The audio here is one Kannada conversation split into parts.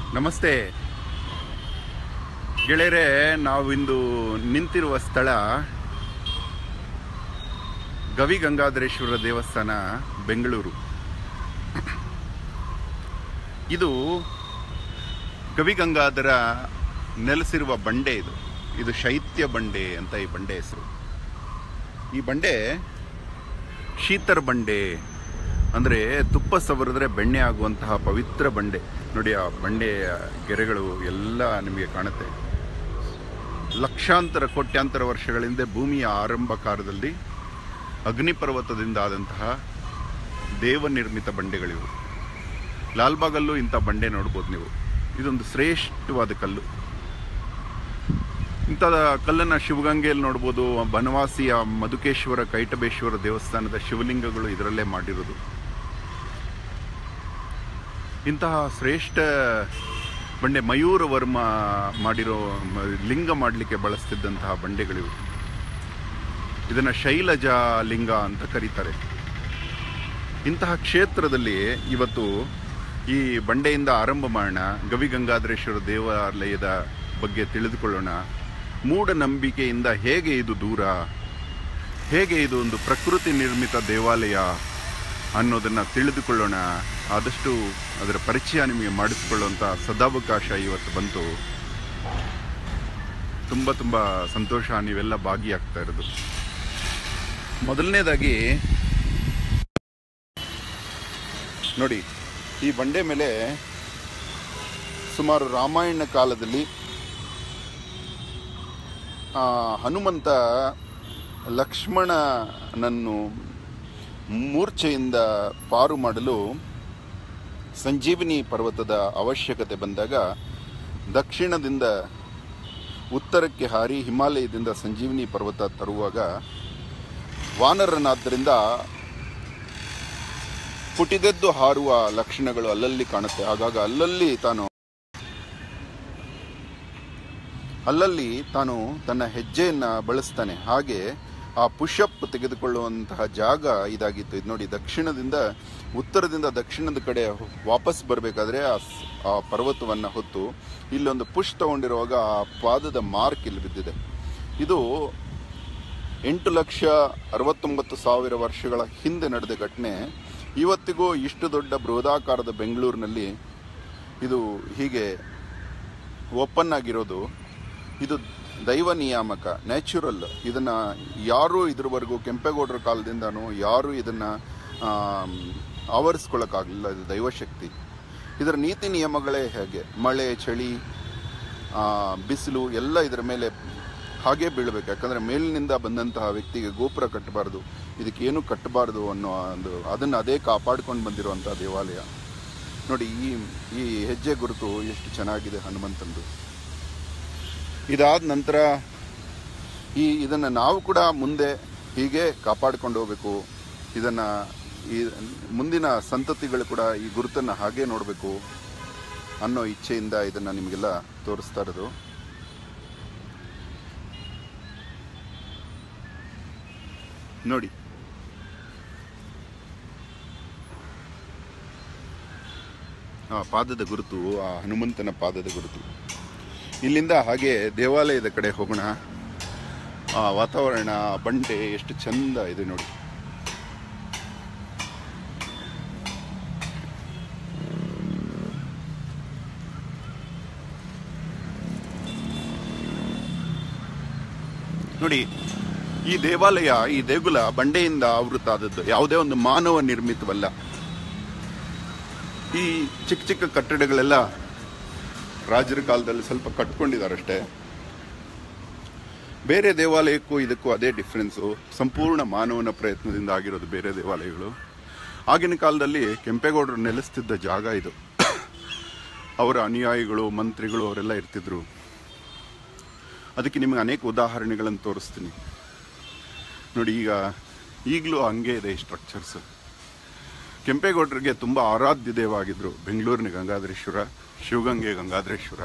ನಮಸ್ತೆ ಗೆಳೆಯರೆ ನಾವಿಂದು ನಿಂತಿರುವ ಸ್ಥಳ ಗವಿ ಗಂಗಾಧರೇಶ್ವರ ದೇವಸ್ಥಾನ ಬೆಂಗಳೂರು ಇದು ಗವಿ ಗಂಗಾಧರ ನೆಲೆಸಿರುವ ಬಂಡೆ ಇದು ಇದು ಶೈತ್ಯ ಬಂಡೆ ಅಂತ ಈ ಬಂಡೆ ಹೆಸರು ಈ ಬಂಡೆ ಶೀತರ್ ಬಂಡೆ ಅಂದರೆ ತುಪ್ಪ ಸವರಿದ್ರೆ ಬೆಣ್ಣೆ ಆಗುವಂತಹ ಪವಿತ್ರ ಬಂಡೆ ನೋಡಿ ಆ ಬಂಡೆಯ ಗೆರೆಗಳು ಎಲ್ಲ ನಿಮಗೆ ಕಾಣುತ್ತೆ ಲಕ್ಷಾಂತರ ಕೋಟ್ಯಾಂತರ ವರ್ಷಗಳ ಹಿಂದೆ ಭೂಮಿಯ ಆರಂಭ ಕಾಲದಲ್ಲಿ ಅಗ್ನಿಪರ್ವತದಿಂದ ಆದಂತಹ ದೇವನಿರ್ಮಿತ ಬಂಡೆಗಳಿವು ಲಾಲ್ಬಾಗಲ್ಲೂ ಇಂಥ ಬಂಡೆ ನೋಡ್ಬೋದು ನೀವು ಇದೊಂದು ಶ್ರೇಷ್ಠವಾದ ಕಲ್ಲು ಇಂಥ ಕಲ್ಲನ್ನು ಶಿವಗಂಗೆಯಲ್ಲಿ ನೋಡ್ಬೋದು ಬನವಾಸಿಯ ಮಧುಕೇಶ್ವರ ಕೈಟಬೇಶ್ವರ ದೇವಸ್ಥಾನದ ಶಿವಲಿಂಗಗಳು ಇದರಲ್ಲೇ ಮಾಡಿರೋದು ಇಂತಹ ಶ್ರೇಷ್ಠ ಬಂಡೆ ಮಯೂರ ವರ್ಮ ಮಾಡಿರೋ ಮ- ಲಿಂಗ ಮಾಡಲಿಕ್ಕೆ ಬಳಸ್ತಿದ್ದಂತಹ ಬಂಡೆಗಳಿವು ಇದನ್ನು ಶೈಲಜ ಲಿಂಗ ಅಂತ ಕರೀತಾರೆ ಇಂತಹ ಕ್ಷೇತ್ರದಲ್ಲಿ ಇವತ್ತು ಈ ಬಂಡೆಯಿಂದ ಆರಂಭ ಮಾಡೋಣ ಗವಿ ಗಂಗಾಧರೇಶ್ವರ ದೇವಾಲಯದ ಬಗ್ಗೆ ತಿಳಿದುಕೊಳ್ಳೋಣ ಮೂಢನಂಬಿಕೆಯಿಂದ ಹೇಗೆ ಇದು ದೂರ ಹೇಗೆ ಇದು ಒಂದು ಪ್ರಕೃತಿ ನಿರ್ಮಿತ ದೇವಾಲಯ ಅನ್ನೋದನ್ನು ತಿಳಿದುಕೊಳ್ಳೋಣ ಆದಷ್ಟು ಅದರ ಪರಿಚಯ ನಿಮಗೆ ಮಾಡಿಸಿಕೊಳ್ಳುವಂಥ ಸದಾವಕಾಶ ಇವತ್ತು ಬಂತು ತುಂಬ ತುಂಬ ಸಂತೋಷ ನೀವೆಲ್ಲ ಭಾಗಿಯಾಗ್ತಾ ಇರೋದು ಮೊದಲನೇದಾಗಿ ನೋಡಿ ಈ ಬಂಡೆ ಮೇಲೆ ಸುಮಾರು ರಾಮಾಯಣ ಕಾಲದಲ್ಲಿ ಆ, ಹನುಮಂತ ಲಕ್ಷ್ಮಣನನ್ನು ಮೂರ್ಛೆಯಿಂದ ಪಾರು ಮಾಡಲು ಸಂಜೀವಿನಿ ಪರ್ವತದ ಅವಶ್ಯಕತೆ ಬಂದಾಗ ದಕ್ಷಿಣದಿಂದ ಉತ್ತರಕ್ಕೆ ಹಾರಿ ಹಿಮಾಲಯದಿಂದ ಸಂಜೀವಿನಿ ಪರ್ವತ ತರುವಾಗ ವಾನರನಾದ್ದರಿಂದ ಪುಟಿದೆದ್ದು ಹಾರುವ ಲಕ್ಷಣಗಳು ಅಲ್ಲಲ್ಲಿ ಕಾಣುತ್ತೆ ಆಗಾಗ ಅಲ್ಲಲ್ಲಿ ತಾನು ಅಲ್ಲಲ್ಲಿ ತಾನು ತನ್ನ ಹೆಜ್ಜೆಯನ್ನ ಬಳಸ್ತಾನೆ ಹಾಗೆ ಆ ಪುಷಪ್ ತೆಗೆದುಕೊಳ್ಳುವಂತಹ ಜಾಗ ಇದಾಗಿತ್ತು ಇದು ನೋಡಿ ದಕ್ಷಿಣದಿಂದ ಉತ್ತರದಿಂದ ದಕ್ಷಿಣದ ಕಡೆ ವಾಪಸ್ ಬರಬೇಕಾದ್ರೆ ಆ ಸ್- ಆ ಪರ್ವತವನ್ನು ಹೊತ್ತು ಇಲ್ಲೊಂದು ಪುಷ್ ತಗೊಂಡಿರುವಾಗ ಆ ಪಾದದ ಮಾರ್ಕ್ ಇಲ್ಲಿ ಬಿದ್ದಿದೆ ಇದು ಎಂಟು ಲಕ್ಷ ಅರವತ್ತೊಂಬತ್ತು ಸಾವಿರ ವರ್ಷಗಳ ಹಿಂದೆ ನಡೆದ ಘಟನೆ ಇವತ್ತಿಗೂ ಇಷ್ಟು ದೊಡ್ಡ ಬೃಹದಾಕಾರದ ಬೆಂಗಳೂರಿನಲ್ಲಿ ಇದು ಹೀಗೆ ಓಪನ್ ಆಗಿರೋದು ಇದು ದೈವ ನಿಯಾಮಕ ನ್ಯಾಚುರಲ್ ಇದನ್ನ ಯಾರೂ ಇದ್ರವರೆಗೂ ಕೆಂಪೇಗೌಡರ ಕಾಲದಿಂದನೂ ಯಾರೂ ಇದನ್ನ ಆಮ್, ಆವರಿಸ್ಕೊಳ್ಳೋಕ್ಕಾಗಲಿಲ್ಲ ಇದು ದೈವಶಕ್ತಿ ಇದರ ನೀತಿ ನಿಯಮಗಳೇ ಹೇಗೆ ಮಳೆ ಚಳಿ ಆ, ಬಿಸಿಲು ಎಲ್ಲ ಇದರ ಮೇಲೆ ಹಾಗೆ ಬೀಳಬೇಕು ಯಾಕಂದರೆ ಮೇಲಿನಿಂದ ಬಂದಂತಹ ವ್ಯಕ್ತಿಗೆ ಗೋಪುರ ಕಟ್ಟಬಾರ್ದು ಇದಕ್ಕೇನು ಕಟ್ಟಬಾರ್ದು ಅನ್ನೋ ಒಂದು ಅದನ್ನು ಅದೇ ಕಾಪಾಡ್ಕೊಂಡು ಬಂದಿರುವಂಥ ದೇವಾಲಯ ನೋಡಿ ಈ ಈ ಹೆಜ್ಜೆ ಗುರುತು ಎಷ್ಟು ಚೆನ್ನಾಗಿದೆ ಹನುಮಂತಂದು ಇದಾದ ನಂತರ ಈ ಇದನ್ನು ನಾವು ಕೂಡ ಮುಂದೆ ಹೀಗೆ ಕಾಪಾಡ್ಕೊಂಡು ಹೋಗ್ಬೇಕು ಇದನ್ನು ಈ ಮುಂದಿನ ಸಂತತಿಗಳು ಕೂಡ ಈ ಗುರುತನ್ನು ಹಾಗೆ ನೋಡಬೇಕು ಅನ್ನೋ ಇಚ್ಛೆಯಿಂದ ಇದನ್ನು ನಿಮಗೆಲ್ಲ ತೋರಿಸ್ತಾ ಇರೋದು ನೋಡಿ ಆ ಪಾದದ ಗುರುತು ಆ ಹನುಮಂತನ ಪಾದದ ಗುರುತು ಇಲ್ಲಿಂದ ಹಾಗೆ ದೇವಾಲಯದ ಕಡೆ ಹೋಗೋಣ ಆ ವಾತಾವರಣ ಆ ಬಂಡೆ ಎಷ್ಟು ಚಂದ ಇದೆ ನೋಡಿ ನೋಡಿ ಈ ದೇವಾಲಯ ಈ ದೇಗುಲ ಬಂಡೆಯಿಂದ ಆವೃತ ಆದದ್ದು ಯಾವುದೇ ಒಂದು ಮಾನವ ನಿರ್ಮಿತವಲ್ಲ ಈ ಚಿಕ್ಕ ಚಿಕ್ಕ ಕಟ್ಟಡಗಳೆಲ್ಲ ರಾಜರ ಕಾಲದಲ್ಲಿ ಸ್ವಲ್ಪ ಕಟ್ಕೊಂಡಿದ್ದಾರಷ್ಟೇ ಬೇರೆ ದೇವಾಲಯಕ್ಕೂ ಇದಕ್ಕೂ ಅದೇ ಡಿಫ್ರೆನ್ಸು ಸಂಪೂರ್ಣ ಮಾನವನ ಪ್ರಯತ್ನದಿಂದ ಆಗಿರೋದು ಬೇರೆ ದೇವಾಲಯಗಳು ಆಗಿನ ಕಾಲದಲ್ಲಿ ಕೆಂಪೇಗೌಡರು ನೆಲೆಸ್ತಿದ್ದ ಜಾಗ ಇದು ಅವರ ಅನುಯಾಯಿಗಳು ಮಂತ್ರಿಗಳು ಅವರೆಲ್ಲ ಇರ್ತಿದ್ರು ಅದಕ್ಕೆ ನಿಮಗೆ ಅನೇಕ ಉದಾಹರಣೆಗಳನ್ನು ತೋರಿಸ್ತೀನಿ ನೋಡಿ ಈಗ ಈಗಲೂ ಹಂಗೆ ಇದೆ ಈ ಸ್ಟ್ರಕ್ಚರ್ಸ್ ಕೆಂಪೇಗೌಡರಿಗೆ ತುಂಬ ಆರಾಧ್ಯ ದೇವ ಆಗಿದ್ರು ಬೆಂಗಳೂರಿನ ಗಂಗಾಧರೇಶ್ವರ ಶಿವಗಂಗೆ ಗಂಗಾಧರೇಶ್ವರ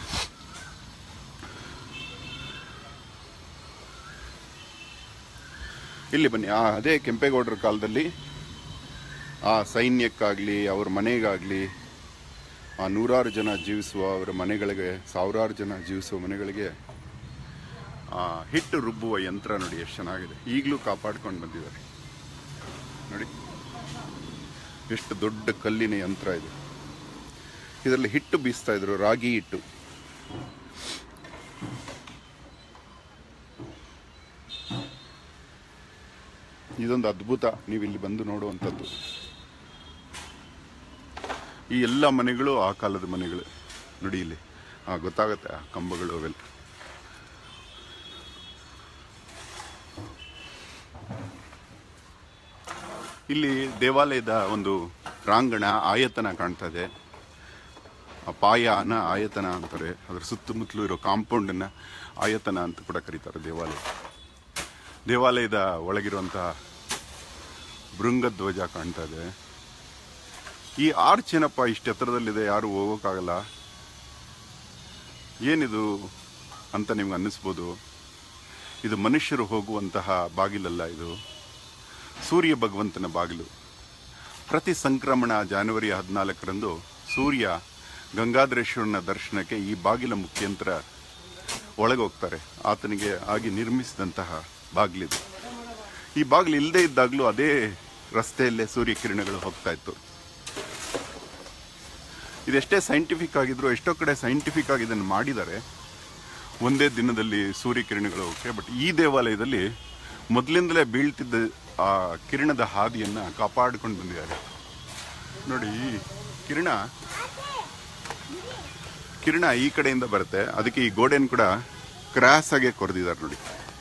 ಇಲ್ಲಿ ಬನ್ನಿ ಆ ಅದೇ ಕೆಂಪೇಗೌಡರ ಕಾಲದಲ್ಲಿ ಆ ಸೈನ್ಯಕ್ಕಾಗಲಿ ಅವ್ರ ಮನೆಗಾಗಲಿ ಆ ನೂರಾರು ಜನ ಜೀವಿಸುವ ಅವರ ಮನೆಗಳಿಗೆ ಸಾವಿರಾರು ಜನ ಜೀವಿಸುವ ಮನೆಗಳಿಗೆ ಆ ಹಿಟ್ಟು ರುಬ್ಬುವ ಯಂತ್ರ ನೋಡಿ ಎಷ್ಟು ಚೆನ್ನಾಗಿದೆ ಈಗಲೂ ಕಾಪಾಡ್ಕೊಂಡು ಬಂದಿದ್ದಾರೆ ನೋಡಿ ಎಷ್ಟು ದೊಡ್ಡ ಕಲ್ಲಿನ ಯಂತ್ರ ಇದು ಇದರಲ್ಲಿ ಹಿಟ್ಟು ಬೀಸ್ತಾ ಇದ್ರು ರಾಗಿ ಹಿಟ್ಟು ಇದೊಂದು ಅದ್ಭುತ ನೀವು ಇಲ್ಲಿ ಬಂದು ನೋಡುವಂಥದ್ದು ಈ ಎಲ್ಲ ಮನೆಗಳು ಆ ಕಾಲದ ಮನೆಗಳು ನೋಡಿ ಇಲ್ಲಿ ಆ ಗೊತ್ತಾಗತ್ತೆ ಆ ಕಂಬಗಳು ಅವೆಲ್ಲ ಇಲ್ಲಿ ದೇವಾಲಯದ ಒಂದು ಪ್ರಾಂಗಣ ಆಯತನ ಕಾಣ್ತಾ ಇದೆ ಆ ಪಾಯನ ಆಯತನ ಅಂತಾರೆ ಅದರ ಸುತ್ತಮುತ್ತಲೂ ಇರೋ ಕಾಂಪೌಂಡನ್ನ ಆಯತನ ಅಂತ ಕೂಡ ಕರೀತಾರೆ ದೇವಾಲಯ ದೇವಾಲಯದ ಒಳಗಿರುವಂತಹ ಭೃಂಗಧ್ವಜ ಕಾಣ್ತಾ ಇದೆ ಈ ಆರ್ಚ್ ಏನಪ್ಪ ಇಷ್ಟು ಎತ್ತರದಲ್ಲಿದೆ ಯಾರು ಹೋಗೋಕ್ಕಾಗಲ್ಲ ಏನಿದು ಅಂತ ನಿಮ್ಗೆ ಅನ್ನಿಸ್ಬೋದು ಇದು ಮನುಷ್ಯರು ಹೋಗುವಂತಹ ಬಾಗಿಲಲ್ಲ ಇದು ಸೂರ್ಯ ಭಗವಂತನ ಬಾಗಿಲು ಪ್ರತಿ ಸಂಕ್ರಮಣ ಜಾನ್ವರಿ ಹದಿನಾಲ್ಕರಂದು ಸೂರ್ಯ ಗಂಗಾಧರೇಶ್ವರನ ದರ್ಶನಕ್ಕೆ ಈ ಬಾಗಿಲ ಮುಖಾಂತರ ಒಳಗೆ ಹೋಗ್ತಾರೆ ಆತನಿಗೆ ಆಗಿ ನಿರ್ಮಿಸಿದಂತಹ ಬಾಗಿಲಿದು ಈ ಬಾಗಿಲು ಇಲ್ಲದೆ ಇದ್ದಾಗಲೂ ಅದೇ ರಸ್ತೆಯಲ್ಲೇ ಸೂರ್ಯ ಕಿರಣಗಳು ಹೋಗ್ತಾ ಇತ್ತು ಇದೆಷ್ಟೇ ಸೈಂಟಿಫಿಕ್ ಆಗಿದ್ರು ಎಷ್ಟೋ ಕಡೆ ಸೈಂಟಿಫಿಕ್ ಆಗಿ ಇದನ್ನು ಮಾಡಿದ್ದಾರೆ ಒಂದೇ ದಿನದಲ್ಲಿ ಸೂರ್ಯ ಕಿರಣಗಳು ಓಕೆ ಬಟ್ ಈ ದೇವಾಲಯದಲ್ಲಿ ಮೊದಲಿಂದಲೇ ಬೀಳ್ತಿದ್ದ ಆ ಕಿರಣದ ಹಾದಿಯನ್ನ ಕಾಪಾಡಿಕೊಂಡು ಬಂದಿದ್ದಾರೆ ನೋಡಿ ಈ ಕಿರಣ ಕಿರಣ ಈ ಕಡೆಯಿಂದ ಬರುತ್ತೆ ಅದಕ್ಕೆ ಈ ಗೋಡೆನ್ ಕೂಡ ಕ್ರಾಸ್ ಆಗಿ ಕೊರೆದಿದ್ದಾರೆ ನೋಡಿ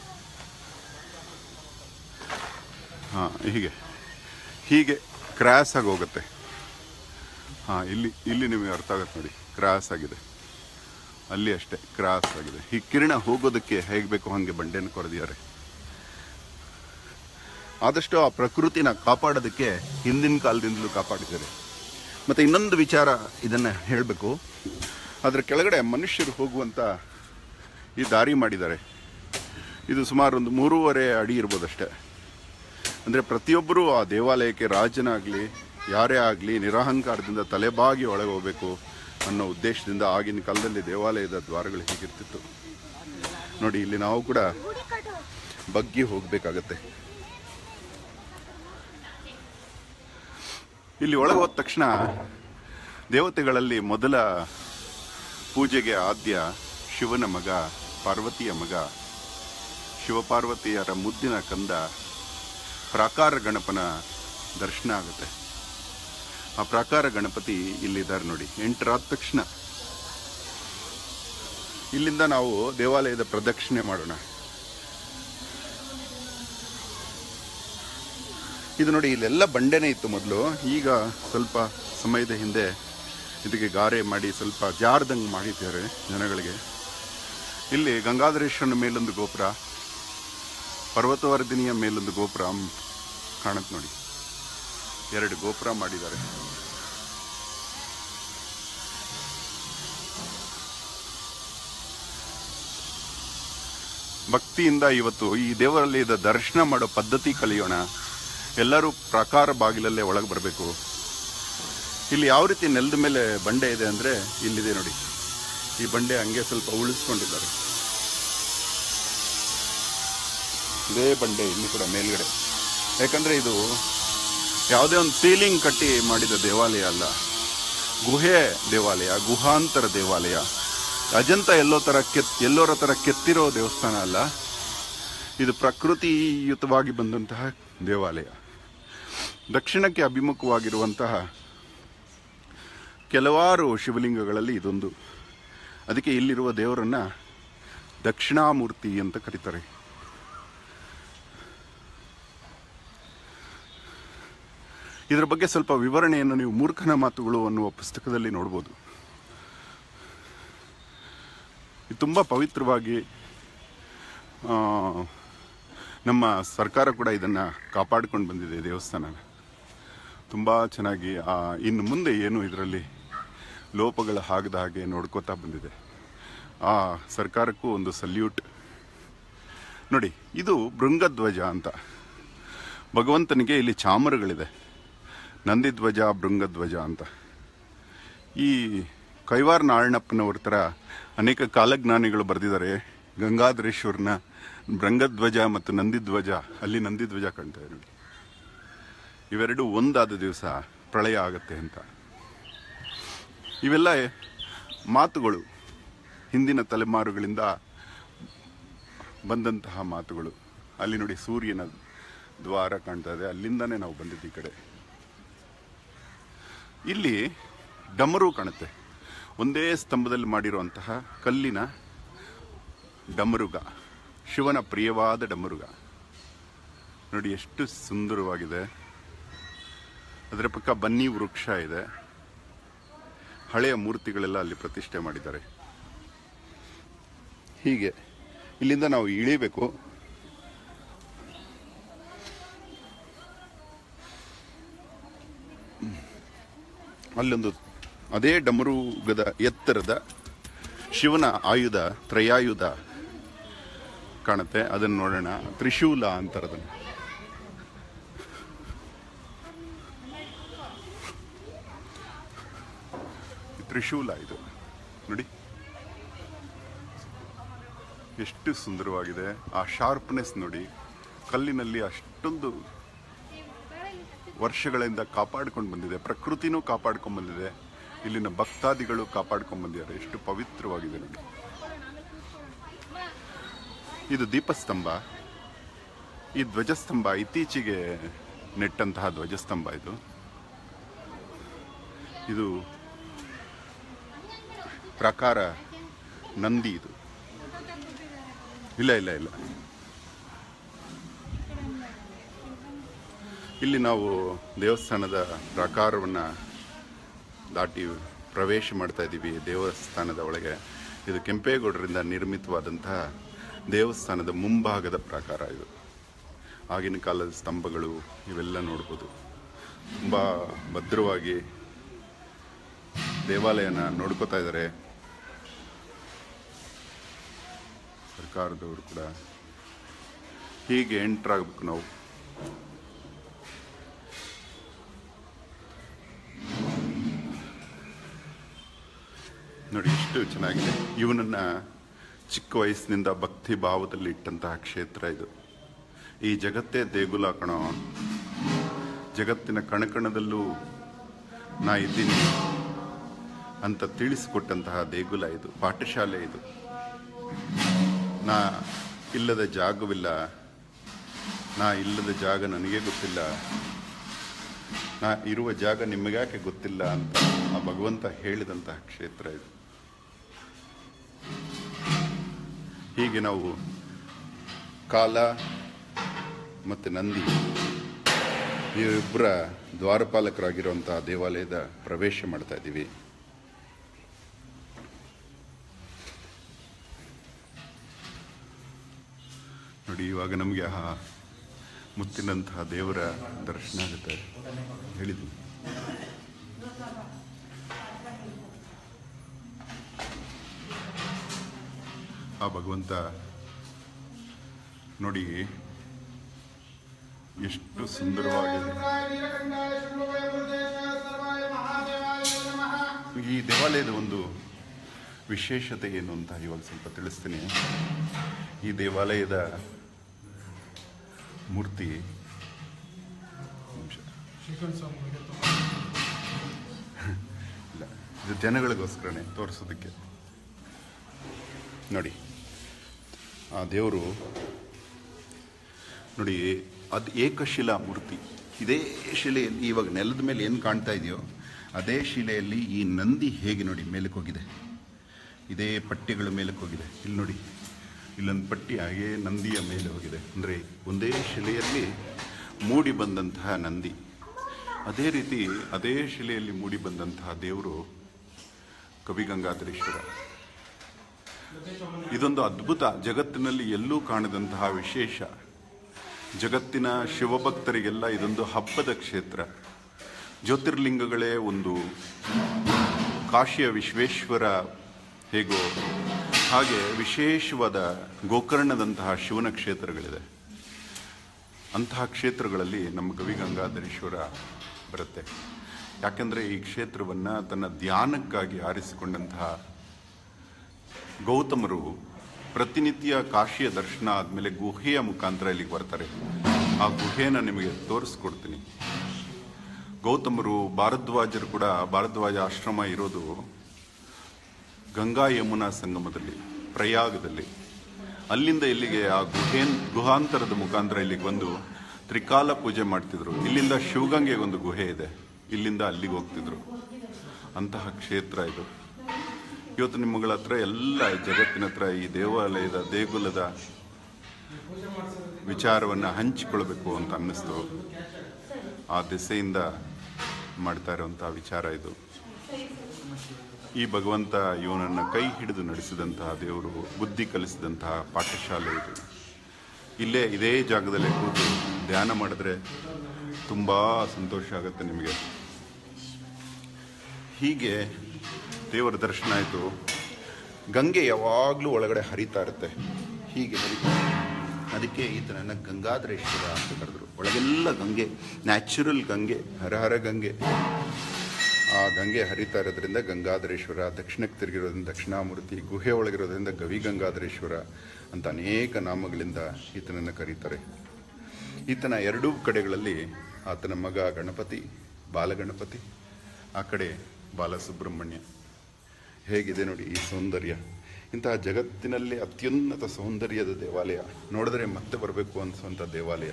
ಹಾ ಹೀಗೆ ಹೀಗೆ ಕ್ರಾಸ್ ಆಗಿ ಹೋಗುತ್ತೆ ಹಾ ಇಲ್ಲಿ ಇಲ್ಲಿ ನಿಮಗೆ ಅರ್ಥ ಆಗುತ್ತೆ ನೋಡಿ ಕ್ರಾಸ್ ಆಗಿದೆ ಅಲ್ಲಿ ಅಷ್ಟೇ ಕ್ರಾಸ್ ಆಗಿದೆ ಈ ಕಿರಣ ಹೋಗೋದಕ್ಕೆ ಹೇಗೆ ಬೇಕು ಹಾಗೆ ಬಂಡೆಯನ್ನು ಕೊರೆದಿದ್ದಾರೆ ಆದಷ್ಟು ಆ ಪ್ರಕೃತಿನ ಕಾಪಾಡೋದಕ್ಕೆ ಹಿಂದಿನ ಕಾಲದಿಂದಲೂ ಕಾಪಾಡಿದ್ದಾರೆ ಮತ್ತೆ ಇನ್ನೊಂದು ವಿಚಾರ ಇದನ್ನ ಹೇಳಬೇಕು ಅದರ ಕೆಳಗಡೆ ಮನುಷ್ಯರು ಹೋಗುವಂತ ಈ ದಾರಿ ಮಾಡಿದ್ದಾರೆ ಇದು ಸುಮಾರು ಒಂದು ಮೂರುವರೆ ಅಡಿ ಇರ್ಬೋದಷ್ಟೇ ಅಂದರೆ ಪ್ರತಿಯೊಬ್ಬರೂ ಆ ದೇವಾಲಯಕ್ಕೆ ರಾಜನಾಗಲಿ ಯಾರೇ ಆಗಲಿ ನಿರಹಂಕಾರದಿಂದ ತಲೆಬಾಗಿ ಒಳಗೆ ಹೋಗಬೇಕು ಅನ್ನೋ ಉದ್ದೇಶದಿಂದ ಆಗಿನ ಕಾಲದಲ್ಲಿ ದೇವಾಲಯದ ದ್ವಾರಗಳು ಹೀಗಿರ್ತಿತ್ತು ನೋಡಿ ಇಲ್ಲಿ ನಾವು ಕೂಡ ಬಗ್ಗಿ ಹೋಗಬೇಕಾಗತ್ತೆ ಇಲ್ಲಿ ಒಳಗೆ ಹೋದ ತಕ್ಷಣ ದೇವತೆಗಳಲ್ಲಿ ಮೊದಲ ಪೂಜೆಗೆ ಆದ್ಯ ಶಿವನ ಮಗ ಪಾರ್ವತಿಯ ಮಗ ಶಿವಪಾರ್ವತಿಯರ ಮುದ್ದಿನ ಕಂದ ಪ್ರಾಕಾರ ಗಣಪನ ದರ್ಶನ ಆಗುತ್ತೆ ಆ ಪ್ರಾಕಾರ ಗಣಪತಿ ಇಲ್ಲಿದ್ದಾರೆ ನೋಡಿ ಎಂಟರಾದ ತಕ್ಷಣ ಇಲ್ಲಿಂದ ನಾವು ದೇವಾಲಯದ ಪ್ರದಕ್ಷಿಣೆ ಮಾಡೋಣ ಇದು ನೋಡಿ ಇಲ್ಲೆಲ್ಲ ಬಂಡೆನೇ ಇತ್ತು ಮೊದಲು ಈಗ ಸ್ವಲ್ಪ ಸಮಯದ ಹಿಂದೆ ಇದಕ್ಕೆ ಗಾರೆ ಮಾಡಿ ಸ್ವಲ್ಪ ಜಾರ್ದಂಗೆ ಮಾಡಿದ್ದಾರೆ ಜನಗಳಿಗೆ ಇಲ್ಲಿ ಗಂಗಾಧರೇಶ್ವರನ ಮೇಲೊಂದು ಗೋಪುರ ಪರ್ವತವರ್ಧಿನಿಯ ಮೇಲೊಂದು ಗೋಪುರ ಕಾಣುತ್ತೆ ನೋಡಿ ಎರಡು ಗೋಪುರ ಮಾಡಿದ್ದಾರೆ ಭಕ್ತಿಯಿಂದ ಇವತ್ತು ಈ ದೇವಾಲಯದ ದರ್ಶನ ಮಾಡೋ ಪದ್ಧತಿ ಕಲಿಯೋಣ ಎಲ್ಲರೂ ಪ್ರಾಕಾರ ಬಾಗಿಲಲ್ಲೇ ಒಳಗೆ ಬರಬೇಕು ಇಲ್ಲಿ ಯಾವ ರೀತಿ ನೆಲದ ಮೇಲೆ ಬಂಡೆ ಇದೆ ಅಂದ್ರೆ ಇಲ್ಲಿದೆ ನೋಡಿ ಈ ಬಂಡೆ ಹಂಗೆ ಸ್ವಲ್ಪ ಉಳಿಸ್ಕೊಂಡಿದ್ದಾರೆ ಇದೇ ಬಂಡೆ ಇಲ್ಲಿ ಕೂಡ ಮೇಲ್ಗಡೆ ಯಾಕಂದ್ರೆ ಇದು ಯಾವುದೇ ಒಂದು ಸೀಲಿಂಗ್ ಕಟ್ಟಿ ಮಾಡಿದ ದೇವಾಲಯ ಅಲ್ಲ ಗುಹೆ ದೇವಾಲಯ ಗುಹಾಂತರ ದೇವಾಲಯ ಅಜಂತ ಎಲ್ಲೋ ತರ ಕೆತ್ ಎಲ್ಲೋರ ತರ ಕೆತ್ತಿರೋ ದೇವಸ್ಥಾನ ಅಲ್ಲ ಇದು ಪ್ರಕೃತಿಯುತವಾಗಿ ಬಂದಂತಹ ದೇವಾಲಯ ದಕ್ಷಿಣಕ್ಕೆ ಅಭಿಮುಖವಾಗಿರುವಂತಹ ಕೆಲವಾರು ಶಿವಲಿಂಗಗಳಲ್ಲಿ ಇದೊಂದು ಅದಕ್ಕೆ ಇಲ್ಲಿರುವ ದೇವರನ್ನ ದಕ್ಷಿಣಾಮೂರ್ತಿ ಅಂತ ಕರೀತಾರೆ ಇದರ ಬಗ್ಗೆ ಸ್ವಲ್ಪ ವಿವರಣೆಯನ್ನು ನೀವು ಮೂರ್ಖನ ಮಾತುಗಳು ಅನ್ನುವ ಪುಸ್ತಕದಲ್ಲಿ ನೋಡ್ಬೋದು ಇದು ತುಂಬ ಪವಿತ್ರವಾಗಿ ಆ, ನಮ್ಮ ಸರ್ಕಾರ ಕೂಡ ಇದನ್ನು ಕಾಪಾಡಿಕೊಂಡು ಬಂದಿದೆ ದೇವಸ್ಥಾನನ ತುಂಬ ಚೆನ್ನಾಗಿ ಆ, ಇನ್ನು ಮುಂದೆ ಏನು ಇದರಲ್ಲಿ ಲೋಪಗಳ ಆಗದ ಹಾಗೆ ನೋಡ್ಕೋತಾ ಬಂದಿದೆ ಆ ಸರ್ಕಾರಕ್ಕೂ ಒಂದು ಸಲ್ಯೂಟ್ ನೋಡಿ ಇದು ಭೃಂಗಧ್ವಜ ಅಂತ ಭಗವಂತನಿಗೆ ಇಲ್ಲಿ ಚಾಮರಗಳಿದೆ ನಂದಿಧ್ವಜ ಭೃಂಗಧ್ವಜ ಅಂತ ಈ ಕೈವಾರ ನಾರಾಯಣಪ್ಪನವ್ರ ಥರ ಅನೇಕ ಕಾಲಜ್ಞಾನಿಗಳು ಬರೆದಿದ್ದಾರೆ ಗಂಗಾಧರೇಶ್ವರನ ಭೃಂಗಧ್ವಜ ಮತ್ತು ನಂದಿಧ್ವಜ ಅಲ್ಲಿ ನಂದಿಧ್ವಜ ಕಾಣ್ತಾ ಇದೆ ನೋಡಿ ಇವೆರಡು ಒಂದಾದ ದಿವಸ ಪ್ರಳಯ ಆಗತ್ತೆ ಅಂತ ಇವೆಲ್ಲ ಮಾತುಗಳು ಹಿಂದಿನ ತಲೆಮಾರುಗಳಿಂದ ಬಂದಂತಹ ಮಾತುಗಳು ಅಲ್ಲಿ ನೋಡಿ ಸೂರ್ಯನ ದ್ವಾರ ಕಾಣ್ತಾ ಇದೆ ಅಲ್ಲಿಂದಾನೇ ನಾವು ಬಂದಿದ್ದು ಈ ಕಡೆ ಇಲ್ಲಿ ಡಮರು ಕಾಣುತ್ತೆ ಒಂದೇ ಸ್ತಂಭದಲ್ಲಿ ಮಾಡಿರುವಂತಹ ಕಲ್ಲಿನ ಡಮರುಗ ಶಿವನ ಪ್ರಿಯವಾದ ಡಮರುಗ ನೋಡಿ ಎಷ್ಟು ಸುಂದರವಾಗಿದೆ ಅದರ ಪಕ್ಕ ಬನ್ನಿ ವೃಕ್ಷ ಇದೆ ಹಳೆಯ ಮೂರ್ತಿಗಳೆಲ್ಲ ಅಲ್ಲಿ ಪ್ರತಿಷ್ಠೆ ಮಾಡಿದ್ದಾರೆ ಹೀಗೆ ಇಲ್ಲಿಂದ ನಾವು ಇಳಿಬೇಕು ಅಲ್ಲೊಂದು ಅದೇ ಡಮರುಗದ ಎತ್ತರದ ಶಿವನ ಆಯುಧ ತ್ರಯಾಯುಧ ಕಾಣುತ್ತೆ ಅದನ್ನು ನೋಡೋಣ ತ್ರಿಶೂಲ ಅಂತಾರೆ ಅದನ್ನು ತ್ರಿಶೂಲ ಇದು ನೋಡಿ ಎಷ್ಟು ಸುಂದರವಾಗಿದೆ ಆ ಶಾರ್ಪ್ನೆಸ್ ನೋಡಿ ಕಲ್ಲಿನಲ್ಲಿ ಅಷ್ಟೊಂದು ವರ್ಷಗಳಿಂದ ಕಾಪಾಡ್ಕೊಂಡು ಬಂದಿದೆ ಪ್ರಕೃತಿನೂ ಕಾಪಾಡ್ಕೊಂಡು ಬಂದಿದೆ ಇಲ್ಲಿನ ಭಕ್ತಾದಿಗಳು ಕಾಪಾಡ್ಕೊಂಡು ಬಂದಿದ್ದಾರೆ ಎಷ್ಟು ಪವಿತ್ರವಾಗಿದೆ ನೋಡಿ ಇದು ದೀಪಸ್ತಂಭ ಈ ಧ್ವಜಸ್ತಂಭ ಇತ್ತೀಚೆಗೆ ನೆಟ್ಟಂತಹ ಧ್ವಜಸ್ತಂಭ ಇದು ಇದು ಪ್ರಕಾರ ನಂದಿ ಇದು ಇಲ್ಲ ಇಲ್ಲ ಇಲ್ಲ ಇಲ್ಲಿ ನಾವು ದೇವಸ್ಥಾನದ ಪ್ರಾಕಾರವನ್ನು ದಾಟಿ ಪ್ರವೇಶ ಮಾಡ್ತಾ ಇದ್ದೀವಿ ದೇವಸ್ಥಾನದ ಒಳಗೆ ಇದು ಕೆಂಪೇಗೌಡರಿಂದ ನಿರ್ಮಿತವಾದಂತಹ ದೇವಸ್ಥಾನದ ಮುಂಭಾಗದ ಪ್ರಾಕಾರ ಇದು ಆಗಿನ ಕಾಲದ ಸ್ತಂಭಗಳು ಇವೆಲ್ಲ ನೋಡ್ಬೋದು ತುಂಬ ಭದ್ರವಾಗಿ ದೇವಾಲಯನ ನೋಡ್ಕೋತಾ ಇದ್ದಾರೆ ಸರ್ಕಾರದವರು ಕೂಡ ಹೀಗೆ ಎಂಟ್ರ್ ಆಗ್ಬೇಕು ನಾವು ನೋಡಿ ಎಷ್ಟು ಚೆನ್ನಾಗಿದೆ ಇವನನ್ನ ಚಿಕ್ಕ ವಯಸ್ಸಿನಿಂದ ಭಕ್ತಿ ಭಾವದಲ್ಲಿ ಇಟ್ಟಂತಹ ಕ್ಷೇತ್ರ ಇದು ಈ ಜಗತ್ತೇ ದೇಗುಲ ಕಣೋ ಜಗತ್ತಿನ ಕಣಕಣದಲ್ಲೂ ನಾ ಇದ್ದೀನಿ ಅಂತ ತಿಳಿಸಿಕೊಟ್ಟಂತಹ ದೇಗುಲ ಇದು ಪಾಠಶಾಲೆ ಇದು ನಾ ಇಲ್ಲದ ಜಾಗವಿಲ್ಲ ನಾ ಇಲ್ಲದ ಜಾಗ ನನಗೆ ಗೊತ್ತಿಲ್ಲ ನಾ ಇರುವ ಜಾಗ ನಿಮಗ್ಯಾಕೆ ಗೊತ್ತಿಲ್ಲ ಅಂತ ಆ ಭಗವಂತ ಹೇಳಿದಂತಹ ಕ್ಷೇತ್ರ ಇದು ಹೀಗೆ ನಾವು ಕಾಲ ಮತ್ತು ನಂದಿ ಇವರಿಬ್ಬರ ದ್ವಾರಪಾಲಕರಾಗಿರುವಂತಹ ದೇವಾಲಯದ ಪ್ರವೇಶ ಮಾಡ್ತಾ ಇದ್ದೀವಿ ನೋಡಿ ಇವಾಗ ನಮಗೆ ಆ ಮುತ್ತಿನಂತಹ ದೇವರ ದರ್ಶನ ಆಗುತ್ತೆ ಹೇಳಿದ್ದೀನಿ ಆ ಭಗವಂತ ನೋಡಿ ಎಷ್ಟು ಸುಂದರವಾಗಿದೆ ಈ ದೇವಾಲಯದ ಒಂದು ವಿಶೇಷತೆ ಏನು ಅಂತ ಇವಾಗ ಸ್ವಲ್ಪ ತಿಳಿಸ್ತೀನಿ ಈ ದೇವಾಲಯದ ಮೂರ್ತಿ ನಿಮಿಷ ಇಲ್ಲ ಇದು ಜನಗಳಿಗೋಸ್ಕರನೇ ತೋರಿಸೋದಕ್ಕೆ ನೋಡಿ ಆ ದೇವರು ನೋಡಿ ಅದು ಏಕಶಿಲಾ ಮೂರ್ತಿ ಇದೇ ಶಿಲೆಯಲ್ಲಿ ಇವಾಗ ನೆಲದ ಮೇಲೆ ಏನು ಕಾಣ್ತಾ ಇದೆಯೋ ಅದೇ ಶಿಲೆಯಲ್ಲಿ ಈ ನಂದಿ ಹೇಗೆ ನೋಡಿ ಮೇಲಕ್ಕೆ ಹೋಗಿದೆ ಇದೇ ಪಟ್ಟಿಗಳ ಮೇಲಕ್ಕೆ ಹೋಗಿದೆ ಇಲ್ಲಿ ನೋಡಿ ಇಲ್ಲೊಂದು ಪಟ್ಟಿ ಹಾಗೇ ನಂದಿಯ ಮೇಲೆ ಹೋಗಿದೆ ಅಂದರೆ ಒಂದೇ ಶಿಲೆಯಲ್ಲಿ ಮೂಡಿ ಬಂದಂತಹ ನಂದಿ ಅದೇ ರೀತಿ ಅದೇ ಶಿಲೆಯಲ್ಲಿ ಮೂಡಿ ಬಂದಂತಹ ದೇವರು ಕವಿಗಂಗಾಧರೇಶ್ವರ ಇದೊಂದು ಅದ್ಭುತ ಜಗತ್ತಿನಲ್ಲಿ ಎಲ್ಲೂ ಕಾಣದಂತಹ ವಿಶೇಷ ಜಗತ್ತಿನ ಶಿವಭಕ್ತರಿಗೆಲ್ಲ ಇದೊಂದು ಹಬ್ಬದ ಕ್ಷೇತ್ರ ಜ್ಯೋತಿರ್ಲಿಂಗಗಳೇ ಒಂದು ಕಾಶಿಯ ವಿಶ್ವೇಶ್ವರ ಹೇಗೋ ಹಾಗೆ ವಿಶೇಷವಾದ ಗೋಕರ್ಣದಂತಹ ಶಿವನ ಕ್ಷೇತ್ರಗಳಿದೆ ಅಂತಹ ಕ್ಷೇತ್ರಗಳಲ್ಲಿ ನಮ್ಮ ಗವಿಗಂಗಾಧರೇಶ್ವರ ಬರುತ್ತೆ ಯಾಕೆಂದರೆ ಈ ಕ್ಷೇತ್ರವನ್ನು ತನ್ನ ಧ್ಯಾನಕ್ಕಾಗಿ ಆರಿಸಿಕೊಂಡಂತಹ ಗೌತಮರು ಪ್ರತಿನಿತ್ಯ ಕಾಶಿಯ ದರ್ಶನ ಆದಮೇಲೆ ಗುಹೆಯ ಮುಖಾಂತರ ಇಲ್ಲಿಗೆ ಬರ್ತಾರೆ ಆ ಗುಹೆನ ನಿಮಗೆ ತೋರಿಸ್ಕೊಡ್ತೀನಿ ಗೌತಮರು ಭಾರದ್ವಾಜರು ಕೂಡ ಭಾರದ್ವಾಜ ಆಶ್ರಮ ಇರೋದು ಗಂಗಾ ಯಮುನಾ ಸಂಗಮದಲ್ಲಿ ಪ್ರಯಾಗದಲ್ಲಿ ಅಲ್ಲಿಂದ ಇಲ್ಲಿಗೆ ಆ ಗುಹೆ ಗುಹಾಂತರದ ಮುಖಾಂತರ ಇಲ್ಲಿಗೆ ಬಂದು ತ್ರಿಕಾಲ ಪೂಜೆ ಮಾಡ್ತಿದ್ರು ಇಲ್ಲಿಂದ ಶಿವಗಂಗೆಗೆ ಒಂದು ಗುಹೆ ಇದೆ ಇಲ್ಲಿಂದ ಅಲ್ಲಿಗೆ ಹೋಗ್ತಿದ್ರು ಅಂತಹ ಕ್ಷೇತ್ರ ಇದು ಇವತ್ತು ನಿಮ್ಮಗಳ ಹತ್ರ ಎಲ್ಲ ಜಗತ್ತಿನ ಹತ್ರ ಈ ದೇವಾಲಯದ ದೇಗುಲದ ವಿಚಾರವನ್ನು ಹಂಚಿಕೊಳ್ಬೇಕು ಅಂತ ಅನ್ನಿಸ್ತು ಆ ದಿಸೆಯಿಂದ ಮಾಡ್ತಾ ಇರುವಂತಹ ವಿಚಾರ ಇದು ಈ ಭಗವಂತ ಇವನನ್ನು ಕೈ ಹಿಡಿದು ನಡೆಸಿದಂತಹ ದೇವರು ಬುದ್ಧಿ ಕಲಿಸಿದಂತಹ ಪಾಠಶಾಲೆ ಇದು ಇಲ್ಲೇ ಇದೇ ಜಾಗದಲ್ಲೇ ಕೂತು ಧ್ಯಾನ ಮಾಡಿದ್ರೆ ತುಂಬ ಸಂತೋಷ ಆಗುತ್ತೆ ನಿಮಗೆ ಹೀಗೆ ದೇವರ ದರ್ಶನ ಆಯಿತು ಗಂಗೆ ಯಾವಾಗಲೂ ಒಳಗಡೆ ಹರಿತಾ ಇರುತ್ತೆ ಹೀಗೆ ಹರಿತಾ ಅದಕ್ಕೆ ಈತನನ್ನು ಗಂಗಾಧರೇಶ್ವರ ಅಂತ ಕರೆದ್ರು ಒಳಗೆಲ್ಲ ಗಂಗೆ ನ್ಯಾಚುರಲ್ ಗಂಗೆ ಹರಹರ ಗಂಗೆ ಆ ಗಂಗೆ ಹರಿತಾ ಇರೋದ್ರಿಂದ ಗಂಗಾಧರೇಶ್ವರ ದಕ್ಷಿಣಕ್ಕೆ ತಿರುಗಿರೋದ್ರಿಂದ ದಕ್ಷಿಣಾಮೂರ್ತಿ ಗುಹೆ ಒಳಗಿರೋದ್ರಿಂದ ಗವಿ ಗಂಗಾಧರೇಶ್ವರ ಅಂತ ಅನೇಕ ನಾಮಗಳಿಂದ ಈತನನ್ನು ಕರೀತಾರೆ ಈತನ ಎರಡೂ ಕಡೆಗಳಲ್ಲಿ ಆತನ ಮಗ ಗಣಪತಿ ಬಾಲಗಣಪತಿ ಆ ಕಡೆ ಬಾಲಸುಬ್ರಹ್ಮಣ್ಯ ಹೇಗಿದೆ ನೋಡಿ ಈ ಸೌಂದರ್ಯ ಇಂತಹ ಜಗತ್ತಿನಲ್ಲಿ ಅತ್ಯುನ್ನತ ಸೌಂದರ್ಯದ ದೇವಾಲಯ ನೋಡಿದ್ರೆ ಮತ್ತೆ ಬರಬೇಕು ಅನಿಸುವಂಥ ದೇವಾಲಯ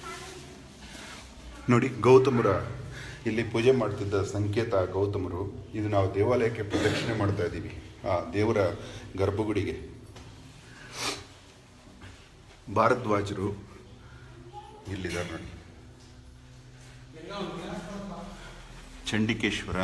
ನೋಡಿ ಗೌತಮರ ಇಲ್ಲಿ ಪೂಜೆ ಮಾಡ್ತಿದ್ದ ಸಂಕೇತ ಗೌತಮರು ಇದು ನಾವು ದೇವಾಲಯಕ್ಕೆ ಪ್ರದಕ್ಷಿಣೆ ಮಾಡ್ತಾ ಇದ್ದೀವಿ ಆ ದೇವರ ಗರ್ಭಗುಡಿಗೆ ಭಾರದ್ವಾಜರು ಇಲ್ಲಿದ್ದಾರೆ ನೋಡಿ ಚಂಡಿಕೇಶ್ವರ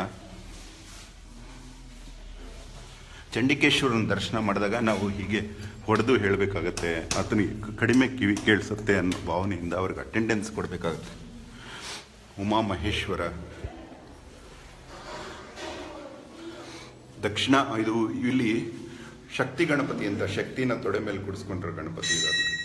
ಚಂಡಿಕೇಶ್ವರನ ದರ್ಶನ ಮಾಡಿದಾಗ ನಾವು ಹೀಗೆ ಹೊಡೆದು ಹೇಳಬೇಕಾಗತ್ತೆ ಆತನಿಗೆ ಕಡಿಮೆ ಕಿವಿ ಕೇಳಿಸುತ್ತೆ ಅನ್ನೋ ಭಾವನೆಯಿಂದ ಅವ್ರಿಗೆ ಅಟೆಂಡೆನ್ಸ್ ಕೊಡಬೇಕಾಗತ್ತೆ ಉಮಾ ಮಹೇಶ್ವರ ದಕ್ಷಿಣ ಇದು ಇಲ್ಲಿ ಶಕ್ತಿ ಗಣಪತಿ ಅಂತ ಶಕ್ತಿನ ತೊಡೆ ಮೇಲೆ ಕುಡಿಸ್ಕೊಂಡ್ರ ಗಣಪತಿ ಇದ್ದಾರೆ ನೋಡಿ.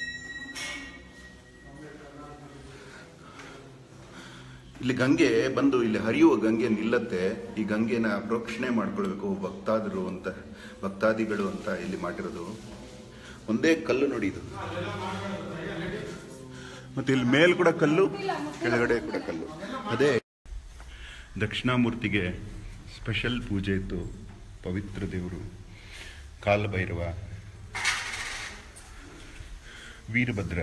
ಇಲ್ಲಿ ಗಂಗೆ ಬಂದು ಇಲ್ಲಿ ಹರಿಯುವ ಗಂಗೆ ನಿಲ್ಲತ್ತೆ ಈ ಗಂಗೆನ ಪ್ರೋಕ್ಷಣೆ ಮಾಡ್ಕೊಳ್ಬೇಕು ಭಕ್ತಾದರು ಅಂತ ಭಕ್ತಾದಿಗಳು ಅಂತ ಇಲ್ಲಿ ಮಾಡಿರೋದು ಒಂದೇ ಕಲ್ಲು ನೋಡಿ ಇದು ಮತ್ತೆ ಇಲ್ಲಿ ಮೇಲ್ ಕೂಡ ಕಲ್ಲು ಕೆಳಗಡೆ ಕೂಡ ಕಲ್ಲು ಅದೇ ದಕ್ಷಿಣಾಮೂರ್ತಿಗೆ ಸ್ಪೆಷಲ್ ಪೂಜೆ ಇತ್ತು ಪವಿತ್ರ ದೇವರು ಕಾಲಭೈರವ ವೀರಭದ್ರ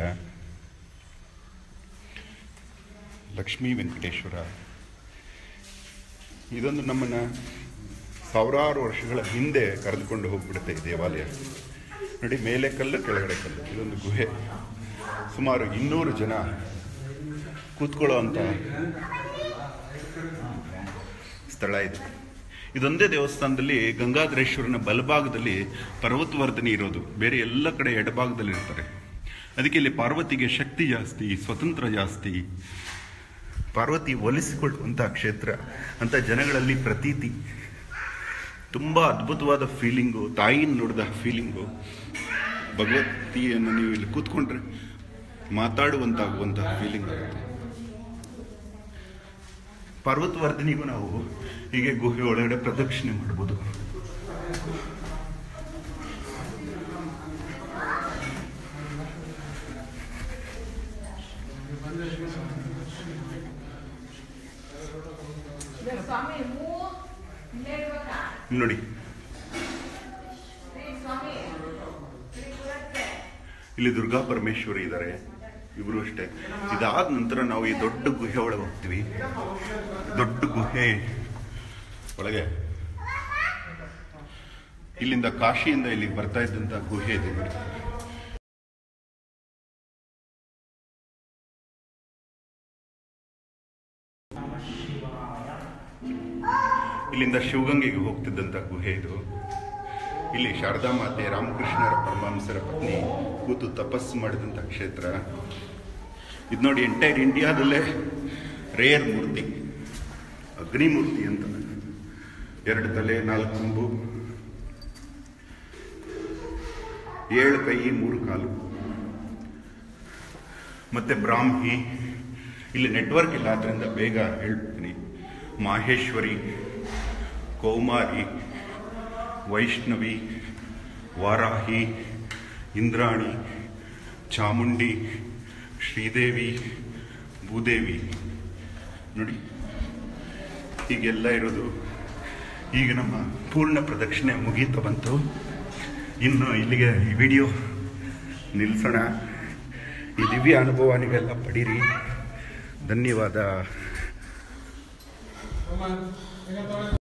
ಲಕ್ಷ್ಮೀ ವೆಂಕಟೇಶ್ವರ ಇದೊಂದು ನಮ್ಮನ್ನು ಸಾವಿರಾರು ವರ್ಷಗಳ ಹಿಂದೆ ಕರೆದುಕೊಂಡು ಹೋಗ್ಬಿಡುತ್ತೆ ಈ ದೇವಾಲಯ ನೋಡಿ ಮೇಲೆ ಕಲ್ಲು ಕೆಳಗಡೆ ಕಲ್ಲು ಇದೊಂದು ಗುಹೆ ಸುಮಾರು ಇನ್ನೂರು ಜನ ಕೂತ್ಕೊಳ್ಳೋ ಅಂತ ಸ್ಥಳ ಇದೆ ಇದೊಂದೇ ದೇವಸ್ಥಾನದಲ್ಲಿ ಗಂಗಾಧರೇಶ್ವರನ ಬಲಭಾಗದಲ್ಲಿ ಪರ್ವತವರ್ಧನೆ ಇರೋದು ಬೇರೆ ಎಲ್ಲ ಕಡೆ ಎಡಭಾಗದಲ್ಲಿ ಇರ್ತಾರೆ ಅದಕ್ಕೆ ಇಲ್ಲಿ ಪಾರ್ವತಿಗೆ ಶಕ್ತಿ ಜಾಸ್ತಿ ಸ್ವತಂತ್ರ ಜಾಸ್ತಿ ಪಾರ್ವತಿ ಒಲಿಸಿಕೊಳ್ಳುವಂಥ ಕ್ಷೇತ್ರ ಅಂತ ಜನಗಳಲ್ಲಿ ಪ್ರತೀತಿ ತುಂಬ ಅದ್ಭುತವಾದ ಫೀಲಿಂಗು ತಾಯಿನ ನೋಡಿದ ಫೀಲಿಂಗು ಭಗವತಿಯನ್ನು ನೀವು ಇಲ್ಲಿ ಕೂತ್ಕೊಂಡ್ರೆ ಮಾತಾಡುವಂತಾಗುವಂತಹ ಫೀಲಿಂಗ್ ಆಗುತ್ತೆ ಪರ್ವತವರ್ಧನಿಗೂ ನಾವು ಹೀಗೆ ಗುಹೆ ಒಳಗಡೆ ಪ್ರದಕ್ಷಿಣೆ ಮಾಡ್ಬೋದು ಸ್ವಾಮಿ ಮೂ ನೇರ್ಬೇಕಾ ನೋಡಿ ಸ್ವಾಮಿ ಇಲ್ಲಿ ದುರ್ಗಾ ಪರಮೇಶ್ವರಿ ಇದ್ದಾರೆ ಇವರು ಅಷ್ಟೇ ಇದಾದ ನಂತರ ನಾವು ಈ ದೊಡ್ಡ ಗುಹೆ ಒಳಗೆ ಹೋಗ್ತೀವಿ ದೊಡ್ಡ ಗುಹೆ ಒಳಗೆ ಇಲ್ಲಿಂದ ಕಾಶಿಯಿಂದ ಇಲ್ಲಿಗೆ ಬರ್ತಾ ಇದ್ದಂತ ಗುಹೆ ಇದೆ ನೋಡಿ ಇಲ್ಲಿಂದ ಶಿವಗಂಗೆಗೆ ಹೋಗ್ತಿದ್ದಂಥ ಗುಹೆ ಇದು ಇಲ್ಲಿ ಶಾರದಾ ಮಾತೆ ರಾಮಕೃಷ್ಣರ ಪರಮಹಂಸರ ಪತ್ನಿ ಕೂತು ತಪಸ್ಸು ಮಾಡಿದಂಥ ಕ್ಷೇತ್ರ ಇದು ನೋಡಿ ಎಂಟೈರ್ ಇಂಡಿಯಾದಲ್ಲೇ ರೇರ್ ಮೂರ್ತಿ ಅಗ್ನಿ ಮೂರ್ತಿ ಅಂತ ಎರಡು ತಲೆ ನಾಲ್ಕು ಕೊಂಬು ಏಳು ಕೈ ಮೂರು ಕಾಲು ಮತ್ತೆ ಬ್ರಾಹ್ಮಿ ಇಲ್ಲಿ ನೆಟ್ವರ್ಕ್ ಇಲ್ಲ ಆದ್ದರಿಂದ ಬೇಗ ಹೇಳ್ತೀನಿ ಮಾಹೇಶ್ವರಿ ಕೌಮಾರಿ ವೈಷ್ಣವಿ ವಾರಾಹಿ ಇಂದ್ರಾಣಿ ಚಾಮುಂಡಿ ಶ್ರೀದೇವಿ ಭೂದೇವಿ ನೋಡಿ ಹೀಗೆಲ್ಲ ಇರೋದು ಈಗ ನಮ್ಮ ಪೂರ್ಣ ಪ್ರದಕ್ಷಿಣೆ ಮುಗೀತಾ ಬಂತು ಇನ್ನು ಇಲ್ಲಿಗೆ ಈ ವಿಡಿಯೋ ನಿಲ್ಲಿಸೋಣ ಈ ದಿವ್ಯ ಅನುಭವ ನೀವೆಲ್ಲ ಪಡೀರಿ ಧನ್ಯವಾದ